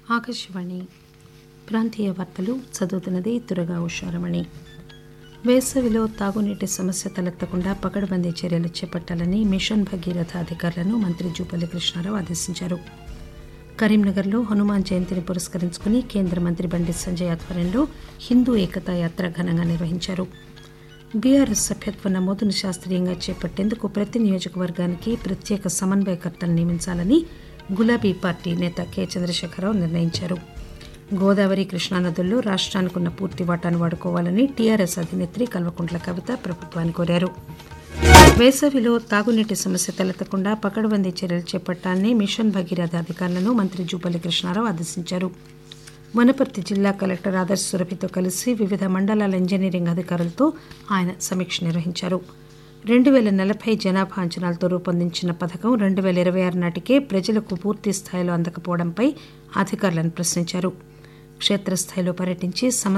ఆకాశవాణి ప్రాంతీయ వార్తలు చదువుతున్నది దురగా ఉషారమణి వేసవిలో తాగునీటి సమస్య తలెత్తకుండా పకడ్బందీ చర్యలు చేపట్టాలని మిషన్ భగీరథ అధికారులను మంత్రి జూపల్లి కృష్ణారావు ఆదేశించారు కరీంనగర్లో హనుమాన్ జయంతిని పురస్కరించుకుని కేంద్ర మంత్రి బండి సంజయ్ ఆధ్వర్యంలో హిందూ ఏకతా యాత్ర ఘనంగా నిర్వహించారు బీఆర్ఎస్ సభ్యత్వ నమోదును శాస్త్రీయంగా చేపట్టేందుకు ప్రతి నియోజకవర్గానికి ప్రత్యేక సమన్వయకర్తలు నియమించాలని గులాబీ పార్టీ నేత కె చంద్రశేఖరరావు నిర్ణయించారు గోదావరి కృష్ణానదుల్లో రాష్ట్రానికి ఉన్న పూర్తి వాటాను వాడుకోవాలని టీఆర్ఎస్ అధినేత్రి కల్వకుంట్ల కవిత ప్రభుత్వాన్ని కోరారు వేసవిలో తాగునీటి సమస్య తలెత్తకుండా పకడ్బందీ చర్యలు చేపట్టాలని మిషన్ భగీరథ అధికారులను మంత్రి జూపల్లి కృష్ణారావు ఆదేశించారు వనపర్తి జిల్లా కలెక్టర్ ఆదర్శ్ సురభితో కలిసి వివిధ మండలాల ఇంజనీరింగ్ అధికారులతో ఆయన సమీక్ష నిర్వహించారు రెండు వేల నలభై జనాభా అంచనాలతో రూపొందించిన పథకం రెండు వేల ఇరవై ఆరు నాటికే ప్రజలకు పూర్తి స్థాయిలో అందకపోవడంపై అధికారులను ప్రశ్నించారు క్షేత్రస్థాయిలో పర్యటించి సమస్య